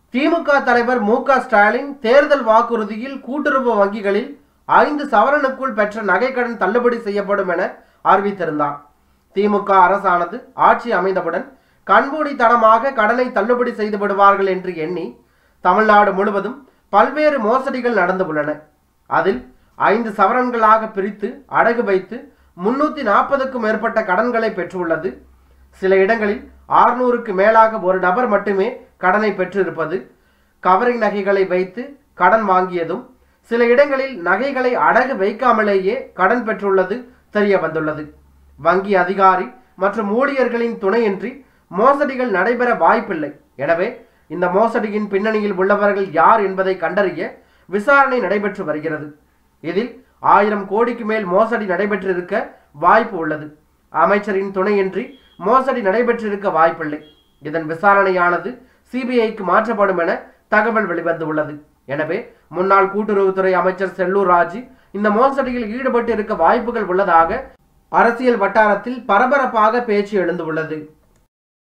திமுக தலைவர் மு க ஸ்டாலின் தேர்தல் வாக்குறுதியில் கூட்டுறவு வங்கிகளில் ஐந்து சவரனுக்குள் பெற்ற நகைக்கடன் தள்ளுபடி செய்யப்படும் என அறிவித்திருந்தார் திமுக அரசானது ஆட்சி அமைந்தவுடன் கண்மூடித்தனமாக கடனை தள்ளுபடி செய்து விடுவார்கள் என்று எண்ணி தமிழ்நாடு முழுவதும் பல்வேறு மோசடிகள் நடந்து உள்ளன அதில் ஐந்து சவரன்களாக பிரித்து அடகு வைத்து முன்னூத்தி நாற்பதுக்கும் மேற்பட்ட கடன்களை பெற்றுள்ளது சில இடங்களில் ஆறுநூறுக்கு மேலாக ஒரு நபர் மட்டுமே கடனை பெற்றிருப்பது கவரிங் நகைகளை வைத்து கடன் வாங்கியதும் சில இடங்களில் நகைகளை அடகு வைக்காமலேயே கடன் பெற்றுள்ளது தெரிய வந்துள்ளது வங்கி அதிகாரி மற்றும் ஊழியர்களின் துணையின்றி மோசடிகள் நடைபெற வாய்ப்பில்லை எனவே இந்த மோசடியின் பின்னணியில் உள்ளவர்கள் யார் என்பதை கண்டறிய விசாரணை நடைபெற்று வருகிறது இதில் ஆயிரம் கோடிக்கு மேல் மோசடி நடைபெற்றிருக்க வாய்ப்பு உள்ளது அமைச்சரின் துணையின்றி மோசடி நடைபெற்றிருக்க வாய்ப்பில்லை இதன் விசாரணையானது சிபிஐக்கு மாற்றப்படும் என தகவல் வெளிவந்துள்ளது எனவே முன்னாள் கூட்டுறவுத்துறை அமைச்சர் செல்லூர் ராஜு இந்த மோசடியில் ஈடுபட்டு இருக்க வாய்ப்புகள் உள்ளதாக அரசியல் வட்டாரத்தில் பரபரப்பாக பேச்சு எழுந்துள்ளது